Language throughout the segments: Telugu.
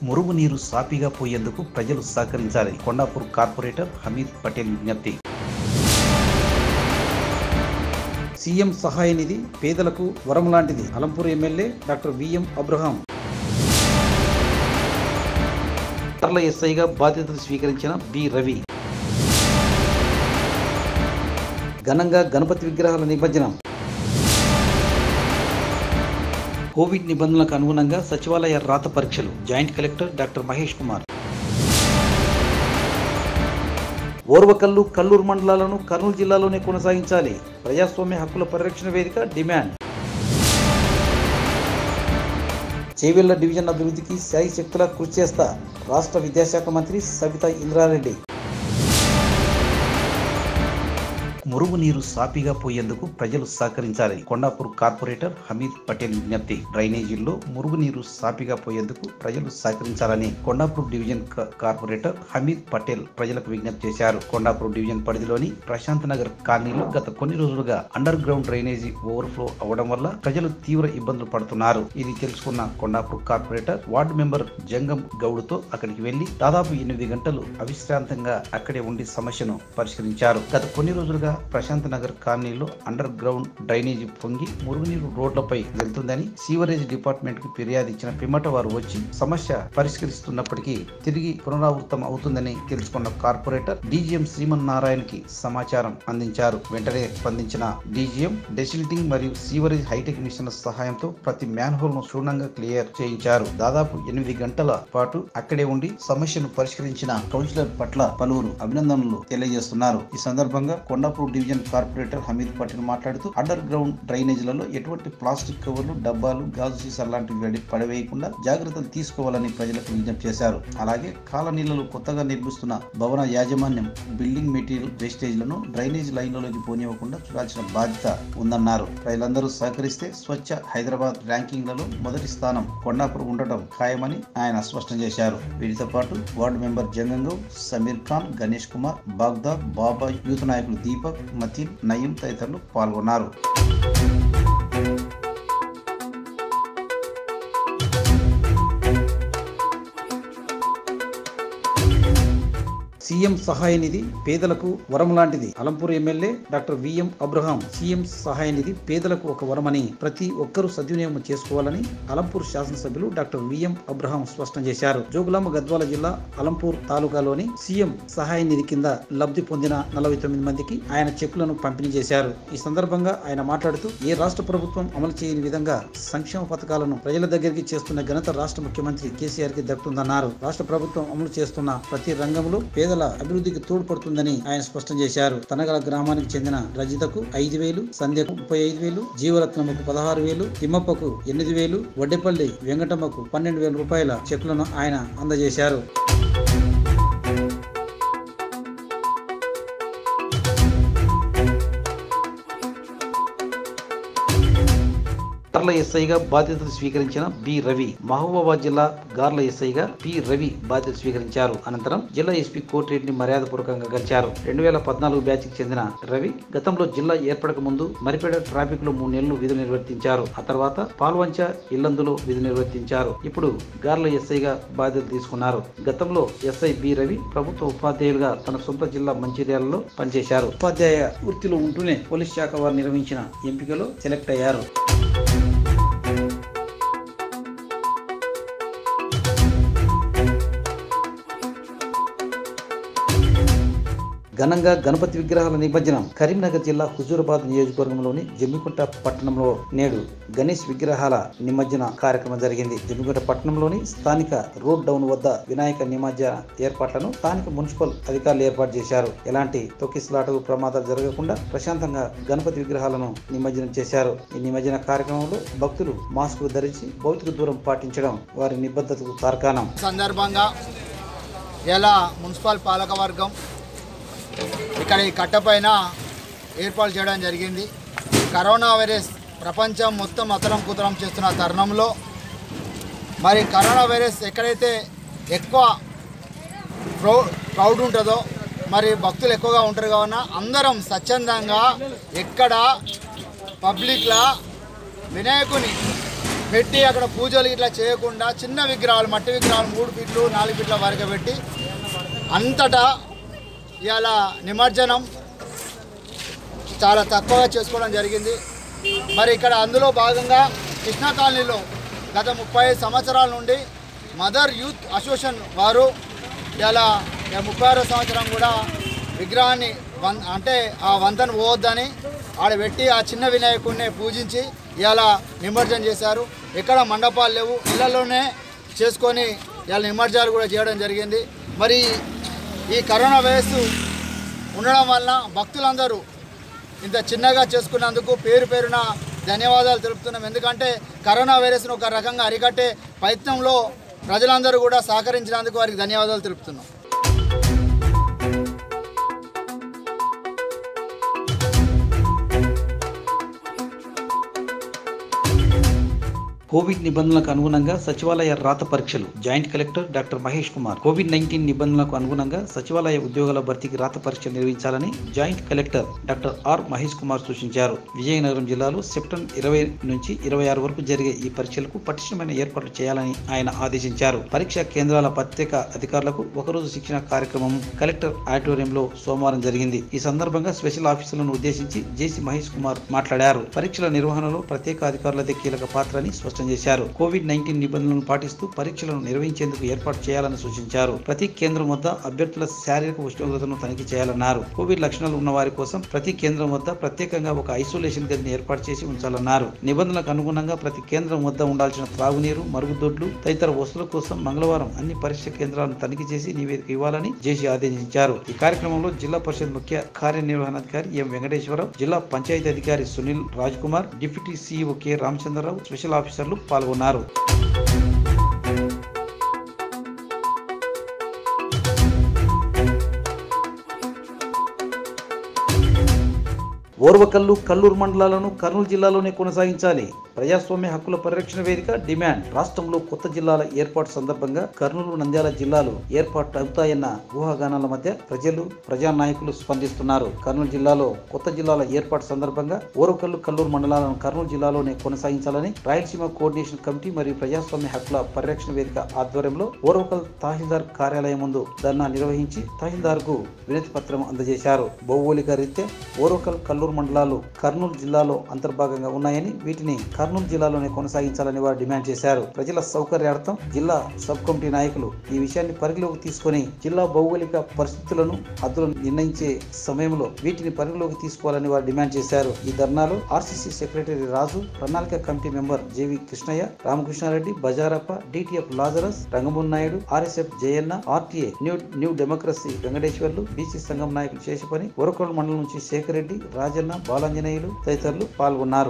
మురుగునీరు సాపిగా పోయేందుకు ప్రజలు సహకరించాలి కొండాపూర్ కార్పొరేటర్ హమీద్ పటేల్ విజ్ఞప్తి సీఎం సహాయ నిధి పేదలకు వరం లాంటిది Alampur MLA doctor VM Abraham తర్ల ఎస్ఐగా బాధ్యతలు స్వీకరించిన బి రవి ఘనంగా గణపతి విగ్రహాల నిమజ్జనం కోవిడ్ నిబంధనలకు అనుగుణంగా సచివాలయ రాత పరీక్షలు joint collector doctor Mahesh Kumar Orvakal Kallur మండలాలను కర్నూలు జిల్లాలోనే కొనసాగించాలి ప్రజాస్వామ్య హక్కుల పరిరక్షణ వేదిక డిమాండ్ చేవెళ్ల డివిజన్ అభివృద్ధికి శాయి శక్తులా కృషి చేస్తా రాష్ట్ర విద్యాశాఖ మంత్రి సబితా ఇంద్రారెడ్డి మురుగునీరు సాపిగా పోయేందుకు ప్రజలు సహకరించాలి కొండాపూర్ కార్పొరేటర్ హమీద్ పటేల్ విజ్ఞప్తి డ్రైనేజీల్లో మురుగునీరు సాపిగా పోయేందుకు ప్రజలు సహకరించాలని కొండాపూర్ డివిజన్ క- కార్పొరేటర్ హమీద్ పటేల్ ప్రజలకు విజ్ఞప్తి చేశారు కొండాపూర్ డివిజన్ పరిధిలోని ప్రశాంత్ నగర్ కాలనీలో గత కొన్ని రోజులుగా అండర్ గ్రౌండ్ డ్రైనేజీ ఓవర్ఫ్లో అవడం వల్ల ప్రజలు తీవ్ర ఇబ్బందులు పడుతున్నారు ఇది తెలుసుకున్న Kondapur corporator ward member Jangam గౌడ్తో అక్కడికి వెళ్లి దాదాపు ఎనిమిది గంటలు అవిశ్రాంతంగా అక్కడే ఉండి సమస్యను పరిష్కరించారు గత కొన్ని రోజులుగా ప్రశాంత్ నగర్ కాలనీలో అండర్ గ్రౌండ్ డ్రైనేజీ పొంగి మురుగునీరు రోడ్లపై వెళ్తుందని సీవరేజ్ డిపార్ట్మెంట్ కి ఫిర్యాదు ఇచ్చిన పిమ్మట వారు వచ్చి సమస్య పరిష్కరిస్తున్నప్పటికీ తిరిగి పునరావృతం అవుతుందని తెలుసుకున్న కార్పొరేటర్ డీజీఎం శ్రీమన్ నారాయణ కి సమాచారం అందించారు వెంటనే స్పందించిన డీజీఎం డెసిల్టింగ్ మరియు సీవరేజ్ హైటెక్ మిషన్ సహాయంతో ప్రతి మ్యాన్ హోల్ ను క్షుణ్ణంగా క్లియర్ చేయించారు దాదాపు ఎనిమిది గంటల పాటు అక్కడే ఉండి సమస్యను పరిష్కరించిన కౌన్సిలర్ పట్ల పలువురు అభినందనలు తెలియజేస్తున్నారు ఈ సందర్భంగా కొండాపూర్ డివిజన్ కార్పొరేటర్ హమీద్ పటేల్ మాట్లాడుతూ అండర్ గ్రౌండ్ డ్రైనేజీలలో ఎటువంటి ప్లాస్టిక్ కవర్లు డబ్బాలు గాజు సీసాలు లాంటివి వెడి- పడవేయకుండా జాగ్రత్తలు తీసుకోవాలని ప్రజలకు విజ్ఞప్తి చేశారు అలాగే కాలనీలలో కొత్తగా నిర్మిస్తున్న భవన యాజమాన్యం బిల్డింగ్ మెటీరియల్ వేస్టేజ్లను డ్రైనేజ్ లైన్లలోకి పోనివ్వకుండా చూడాల్సిన బాధ్యత ఉందన్నారు ప్రజలందరూ సహకరిస్తే స్వచ్ఛ హైదరాబాద్ ర్యాంకింగ్లలో మొదటి స్థానం కొండాపూర్ ఉండటం ఖాయమని ఆయన స్పష్టం చేశారు వీటితో పాటు వార్డు మెంబర్ జంగంగౌ సమీర్ ఖాన్ గణేష్ కుమార్ బాగ్దాద్ బాబా యూత్ నాయకులు దీపక్ మతీన్ నయీం తదితరులు పాల్గొన్నారు సీఎం సహాయ నిధి పేదలకు వరం లాంటిది Alampur MLA doctor VM Abraham CM సహాయ నిధి పేదలకు ఒక వరమని ప్రతి ఒక్కరూ సద్వినియోగం చేసుకోవాలని అలంపూర్ శాసనసభ్యులు డాక్టర్ విఎం అబ్రహాం స్పష్టం చేశారు జోగులాంబ గద్వాల జిల్లా అలంపూర్ తాలూకాలోని సీఎం సహాయ నిధి కింద లబ్ధి పొందిన నలభై తొమ్మిది మందికి ఆయన చెక్కులను పంపిణీ చేశారు ఈ సందర్భంగా ఆయన మాట్లాడుతూ ఏ రాష్ట్ర ప్రభుత్వం అమలు చేయని విధంగా సంక్షేమ పథకాలను ప్రజల దగ్గరికి చేస్తున్న ఘనత రాష్ట్ర ముఖ్యమంత్రి కేసీఆర్ కి దక్కుతుందన్నారు రాష్ట్ర ప్రభుత్వం అమలు చేస్తున్న ప్రతి రంగంలో పేదల అభివృద్ధికి తోడ్పడుతుందని ఆయన స్పష్టం చేశారు తనగల గ్రామానికి చెందిన రజితకు ఐదు వేలు సంధ్యకు ముప్పై ఐదు వేలు జీవరత్నముకు పదహారు వేలు తిమ్మప్పకు ఎనిమిది వేలు వడ్డేపల్లి వెంకటమ్మకు పన్నెండు వేల రూపాయల చెక్కులను ఆయన అందజేశారు గార్ల ఎస్ఐగా బాధ్యతలు స్వీకరించిన బి రవి మహబూబాబాద్ జిల్లా గార్ల ఎస్ఐగా పి రవి బాధ్యతలు స్వీకరించారు అనంతరం జిల్లా ఎస్పీ కోటిరెడ్డిని మర్యాదపూర్వకంగా కలిశారు రెండు వేల పద్నాలుగు బ్యాచ్ కి చెందిన రవి గతంలో జిల్లా ఏర్పడక ముందు మరిపేట ట్రాఫిక్ లో మూడు నెలలు విధులు నిర్వర్తించారు ఆ తర్వాత పాల్వంచ ఇల్లందులో విధులు నిర్వర్తించారు ఇప్పుడు గార్ల ఎస్ఐగా బాధ్యతలు తీసుకున్నారు గతంలో ఎస్ఐ బి రవి ప్రభుత్వ ఉపాధ్యాయులుగా తన సొంత జిల్లా మంచిర్యాలలో పనిచేశారు ఉపాధ్యాయ వృత్తిలో ఉంటూనే పోలీస్ శాఖ వారు నిర్వహించిన ఎంపికలో సెలెక్ట్ అయ్యారు ఘనంగా గణపతి విగ్రహాల నిమజ్జనం కరీంనగర్ జిల్లా హుజూరాబాద్ నియోజకవర్గంలోని జమ్మికుంట పట్టణంలో నేడు గణేష్ విగ్రహాల నిమజ్జన కార్యక్రమం జరిగింది జమ్మికుంట పట్టణంలోని స్థానిక రోడ్ డౌన్ వద్ద వినాయక నిమజ్జన ఏర్పాట్లను స్థానిక మున్సిపల్ అధికారులు ఏర్పాటు చేశారు ఎలాంటి తొక్కిసలాటలు ప్రమాదాలు జరగకుండా ప్రశాంతంగా గణపతి విగ్రహాలను నిమజ్జనం చేశారు ఈ నిమజ్జన కార్యక్రమంలో భక్తులు మాస్క్ ధరించి భౌతిక దూరం పాటించడం వారి నిబద్ధతకు తార్కాణం సందర్భంగా ఇలా మున్సిపల్ పాలకవర్గం ఇక్కడ ఈ కట్టపైన ఏర్పాటు చేయడం జరిగింది కరోనా వైరస్ ప్రపంచం మొత్తం అతరం కుతరం చేస్తున్న తరుణంలో మరి కరోనా వైరస్ ఎక్కడైతే ఎక్కువ క్రౌ క్రౌడ్ ఉంటుందో మరి భక్తులు ఎక్కువగా ఉంటారు కావున అందరం స్వచ్ఛందంగా ఎక్కడ పబ్లిక్లా వినాయకుని పెట్టి అక్కడ పూజలు ఇట్లా చేయకుండా చిన్న విగ్రహాలు మట్టి విగ్రహాలు మూడు ఫీట్లు నాలుగు ఫీట్ల వరకు పెట్టి అంతటా ఇవాళ నిమజ్జనం చాలా తక్కువగా చేసుకోవడం జరిగింది మరి ఇక్కడ అందులో భాగంగా కృష్ణా కాలనీలో గత ముప్పై ఐదు సంవత్సరాల నుండి మదర్ యూత్ అసోసియేషన్ వారు ఇలా ముప్పై ఆరో సంవత్సరం కూడా విగ్రహాన్ని వన్ అంటే ఆ వంతను పోవద్దని ఆడ పెట్టి ఆ చిన్న వినాయకుడిని పూజించి ఇలా నిమజ్జనం చేశారు ఎక్కడ మండపాలు లేవు ఇళ్లలోనే చేసుకొని ఇలా నిమజ్జనాలు కూడా చేయడం జరిగింది మరి ఈ కరోనా వైరస్ ఉండడం వలన భక్తులందరూ ఇంత చిన్నగా చేసుకున్నందుకు పేరు పేరున ధన్యవాదాలు తెలుపుతున్నాం ఎందుకంటే కరోనా వైరస్ను ఒక రకంగా అరికట్టే ప్రయత్నంలో ప్రజలందరూ కూడా సహకరించినందుకు వారికి ధన్యవాదాలు తెలుపుతున్నాం కోవిడ్ నిబంధనలకు అనుగుణంగా సచివాలయ రాత పరీక్షలు joint collector doctor Mahesh Kumar COVID nineteen నిబంధనలకు అనుగుణంగా సచివాలయ ఉద్యోగాల భర్తీకి రాత పరీక్షలు నిర్వహించాలని joint collector doctor R Mahesh Kumar సూచించారు విజయనగరం జిల్లాలో సెప్టెంబర్ ఇరవై నుంచి ఇరవై ఆరు వరకు జరిగే ఈ పరీక్షలకు పటిష్టమైన ఏర్పాట్లు చేయాలని ఆయన ఆదేశించారు పరీక్షా కేంద్రాల ప్రత్యేక అధికారులకు ఒకరోజు శిక్షణ కార్యక్రమం కలెక్టర్ ఆడిటోరియంలో సోమవారం జరిగింది ఈ సందర్భంగా స్పెషల్ ఆఫీసులను ఉద్దేశించి జేసీ మహేష్ కుమార్ మాట్లాడారు పరీక్షల నిర్వహణలో ప్రత్యేక అధికారులదే కీలక పాత్రని స్పష్టం చేశారు కోవిడ్ నైన్టీన్ నిబంధనలను పాటిస్తూ పరీక్షలను నిర్వహించేందుకు ఏర్పాటు చేయాలని సూచించారు ప్రతి కేంద్రం వద్ద అభ్యర్థుల శారీరక ఉష్ణోగ్రతను తనిఖీ చేయాలన్నారు కోవిడ్ లక్షణాలు ఉన్న వారి కోసం ప్రతి కేంద్రం వద్ద ప్రత్యేకంగా ఒక ఐసోలేషన్ గదిని ఏర్పాటు చేసి ఉంచాలన్నారు నిబంధనలకు అనుగుణంగా ప్రతి కేంద్రం వద్ద ఉండాల్సిన త్రాగునీరు మరుగుదొడ్లు తదితర వస్తువుల కోసం మంగళవారం అన్ని పరీక్ష కేంద్రాలను తనిఖీ చేసి నివేదిక ఇవ్వాలని జేసీ ఆదేశించారు ఈ కార్యక్రమంలో జిల్లా పరిషత్ ముఖ్య కార్యనిర్వహణాధికారి ఎం వెంకటేశ్వరరావు జిల్లా పంచాయతీ అధికారి Sunil Raj Kumar deputy CEO K Ramachandrarao special ఆఫీసర్లు పాల్గొన్నారు ఓర్వకల్లు కల్లూరు మండలాలను కర్నూలు జిల్లాలోనే కొనసాగించాలి ప్రజాస్వామ్య హక్కుల పరిరక్షణ వేదిక డిమాండ్ రాష్ట్రంలో కొత్త జిల్లాల ఏర్పాటు సందర్భంగా కర్నూలు నంద్యాల జిల్లాలు ఏర్పాటు అవుతాయన్న ఊహాగానాల మధ్య ప్రజలు ప్రజానాయకులు స్పందిస్తున్నారు కర్నూలు జిల్లాలో కొత్త జిల్లాల ఏర్పాటు సందర్భంగా ఓరవకల్లు కల్లూరు మండలాలను కర్నూలు జిల్లాలోనే కొనసాగించాలని రాయలసీమ కోఆర్డినేషన్ కమిటీ మరియు ప్రజాస్వామ్య హక్కుల పరిరక్షణ వేదిక ఆధ్వర్యంలో ఓరవకల్ తహసీల్దార్ కార్యాలయం ముందు ధర్నా నిర్వహించి తహసీల్దార్ కు వినతి పత్రం అందజేశారు భౌగోళిక రీత్యా ఓరవకల్ కల్లూరు మండలాలు కర్నూలు జిల్లాలో అంతర్భాగంగా ఉన్నాయని వీటిని కర్నూలు జిల్లాలోనే కొనసాగించాలని వారు డిమాండ్ చేశారు ప్రజల సౌకర్యార్థం జిల్లా సబ్ కమిటీ నాయకులు ఈ విషయాన్ని పరిగణలోకి తీసుకొని జిల్లా భౌగోళిక పరిస్థితులను హద్దులను నిర్ణయించే సమయంలో వీటిని పరిగణలోకి తీసుకోవాలని వారు డిమాండ్ చేశారు ఈ ధర్నాలో ఆర్సీసీ సెక్రటరీ రాజు ప్రణాళిక committee member JV Krishnaiah Ramakrishnareddy Bazarappa DTF Lazarus రంగమూన్ Naidu RSF Jayanna RTA new new democracy Venkateswarlu BC సంఘం నాయకులు శేషపని ఒరకొండ మండలం నుంచి శేఖర్ రెడ్డి రాజన్న బాలాంజనేయులు తదితరులు పాల్గొన్నారు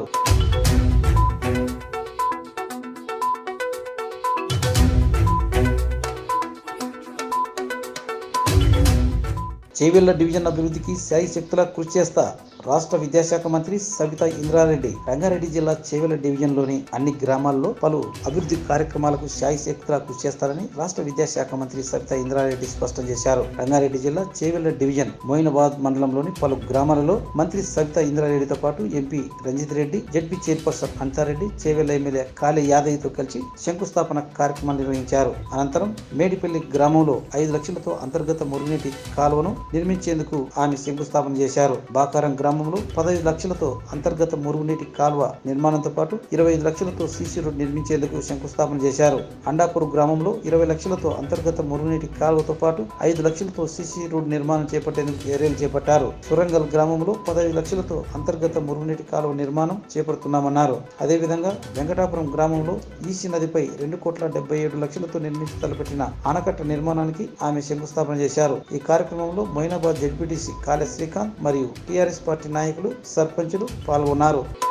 చేవెళ్ల డివిజన్ అభివృద్ధికి శాయి శక్తులా కృషి చేస్తా రాష్ట్ర విద్యాశాఖ మంత్రి సబితా ఇంద్రారెడ్డి రంగారెడ్డి జిల్లా చేవెళ్ల డివిజన్ లోని అన్ని గ్రామాల్లో పలు అభివృద్ధి కార్యక్రమాలకు శాయి శక్తులా కృషి చేస్తారని రాష్ట్ర విద్యాశాఖ మంత్రి సబితా ఇంద్రారెడ్డి స్పష్టం చేశారు రంగారెడ్డి జిల్లా చేవెళ్ల డివిజన్ మోయినాబాద్ మండలంలోని పలు గ్రామాలలో మంత్రి సబితా ఇంద్రారెడ్డితో పాటు MP Ranjith Reddy ZP chairperson Anithareddy Chevella MLA Kale యాదయ్యతో కలిసి శంకుస్థాపన కార్యక్రమాలు నిర్వహించారు అనంతరం మేడిపల్లి గ్రామంలో ఐదు లక్షలతో అంతర్గత మురుగునీటి కాలువను నిర్మించేందుకు ఆమె శంకుస్థాపన చేశారు బాకారం గ్రామంలో పదహైదు లక్షలతో అంతర్గత మురుగునీటి కాలువ నిర్మాణంతో పాటు ఇరవై ఐదు లక్షలతో సీసీ రోడ్ నిర్మించేందుకు శంకుస్థాపన చేశారు అండాపూర్ గ్రామంలో ఇరవై లక్షలతో అంతర్గత మురుగునీటి కాలువతో పాటు ఐదు లక్షలతో సీసీ రోడ్ నిర్మాణం చేపట్టేందుకు చర్యలు చేపట్టారు సురంగల్ గ్రామంలో పదహైదు లక్షలతో అంతర్గత మురుగునీటి కాలువ నిర్మాణం చేపడుతున్నామన్నారు అదేవిధంగా వెంకటాపురం గ్రామంలో ఈసీ నదిపై రెండు కోట్ల డెబ్బై ఏడు లక్షలతో నిర్మించి తలపెట్టిన ఆనకట్ట నిర్మాణానికి ఆమె శంకుస్థాపన చేశారు ఈ కార్యక్రమంలో మొయినాబాద్ జడ్పీటీసీ కాళే శ్రీకాంత్ మరియు టీఆర్ఎస్ పార్టీ నాయకులు సర్పంచులు పాల్గొన్నారు